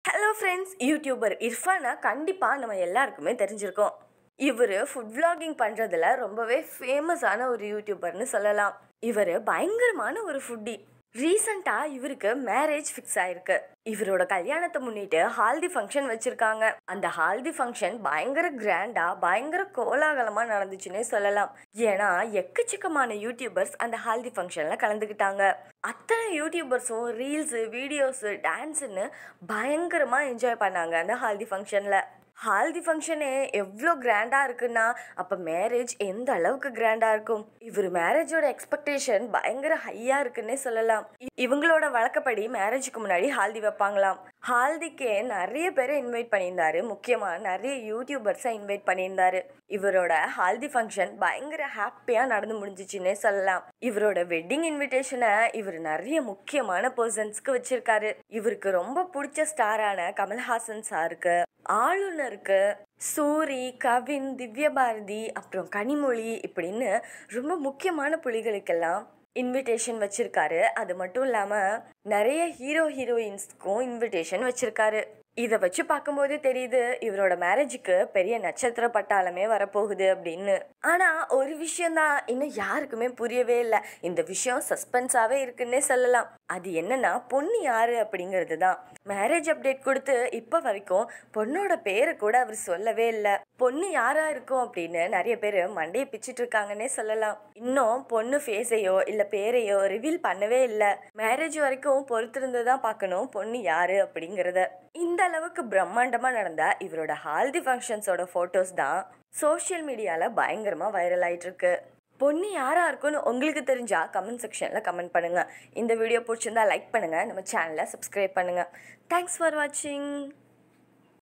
hello friends YouTuber Irfana கண்டிப்பாக நம்ம எல்லாருக்குமே தெரிஞ்சிருக்கோம் இவர் ஃபுட் vlogging பண்ணுறதுல ரொம்பவே ஃபேமஸான ஒரு யூடியூபர்னு சொல்லலாம் இவர் பயங்கரமான ஒரு ஃபுட்டி ரீசண்டாக இவருக்கு மேரேஜ் ஃபிக்ஸ் ஆயிருக்கு இவரோட கல்யாணத்தை முன்னிட்டு ஹால்தி ஃபங்க்ஷன் வச்சிருக்காங்க அந்த ஹால்தி ஃபங்க்ஷன் பயங்கர கிராண்டா பயங்கர கோலாகலமா நடந்துச்சுன்னே சொல்லலாம் ஏன்னா எக்கச்சக்கமான யூடியூபர்ஸ் அந்த ஹால்தி ஃபங்க்ஷன்ல கலந்துக்கிட்டாங்க அத்தனை யூடியூபர்ஸும் ரீல்ஸு வீடியோஸு டான்ஸுன்னு பயங்கரமா என்ஜாய் பண்ணாங்க அந்த ஹால்தி ஃபங்க்ஷன்ல ஹால்தி ஃபங்க்ஷனே எவ்வளோ கிராண்டாக இருக்குன்னா அப்போ மேரேஜ் எந்த அளவுக்கு கிராண்டாக இருக்கும் இவர் மேரேஜோட எக்ஸ்பெக்டேஷன் பயங்கர ஹையாக இருக்குன்னே சொல்லலாம் இ- இவங்களோட வழக்கப்படி மேரேஜுக்கு முன்னாடி ஹால்தி வைப்பாங்களாம் ஹால்திக்கே நிறைய பேரை இன்வைட் பண்ணியிருந்தாரு முக்கியமாக நிறைய யூடியூபர்ஸை இன்வைட் பண்ணியிருந்தாரு இவரோட ஹால்தி ஃபங்க்ஷன் பயங்கர ஹாப்பியாக நடந்து முடிஞ்சிச்சுன்னே சொல்லலாம் இவரோட வெட்டிங் இன்விடேஷனை இவர் நிறைய முக்கியமான பர்சன்ஸ்க்கு வச்சிருக்காரு இவருக்கு ரொம்ப பிடிச்ச ஸ்டாரான கமல்ஹாசன் சாருக்கு ஆளுநருக்கு சூரி கவின் திவ்யபாரதி அப்புறம் கனிமொழி இப்படின்னு ரொம்ப முக்கியமான புலிகளுக்கெல்லாம் இன்விடேஷன் வச்சிருக்காரு அது மட்டும் இல்லாமல் நிறைய ஹீரோ ஹீரோயின்ஸ்க்கும் இன்விடேஷன் வச்சிருக்காரு இதை வச்சு பார்க்கும்போது தெரியுது இவரோட மேரேஜுக்கு பெரிய நட்சத்திர பட்டாளமே வரப்போகுது அப்படின்னு ஆனா ஒரு விஷயம்தான் இன்னும் யாருக்குமே புரியவே இல்லை இந்த விஷயம் சஸ்பென்ஸாவே இருக்குன்னே சொல்லலாம் அது என்னன்னா பொண்ணு யாரு அப்படிங்கிறது தான் மேரேஜ் அப்டேட் கொடுத்து இப்போ வரைக்கும் பொண்ணோட பேரை கூட அவர் சொல்லவே இல்லை பொண்ணு யாரா இருக்கும் அப்படின்னு நிறைய பேர் மண்டையை பிச்சிட்டு இருக்காங்கன்னே சொல்லலாம் இன்னும் பொண்ணு ஃபேஸையோ இல்லை பேரையோ ரிவீல் பண்ணவே இல்லை மேரேஜ் வரைக்கும் பொறுத்திருந்து தான் பார்க்கணும் பொண்ணு யாரு அப்படிங்கிறத இந்த அளவுக்கு பிரம்மாண்டமா நடந்த இவரோட ஹால்தி ஃபங்க்ஷன்ஸோட ஃபோட்டோஸ் தான் சோஷியல் மீடியாவில் பயங்கரமாக வைரல் ஆயிட்டு இருக்கு பொண்ணு யாரா இருக்குன்னு உங்களுக்கு தெரிஞ்சா கமெண்ட் செக்ஷனில் கமெண்ட் பண்ணுங்க இந்த வீடியோ பிடிச்சிருந்தா லைக் பண்ணுங்க நம்ம சேனலை சப்ஸ்கிரைப் பண்ணுங்க தேங்க்ஸ் ஃபார் வாட்சிங்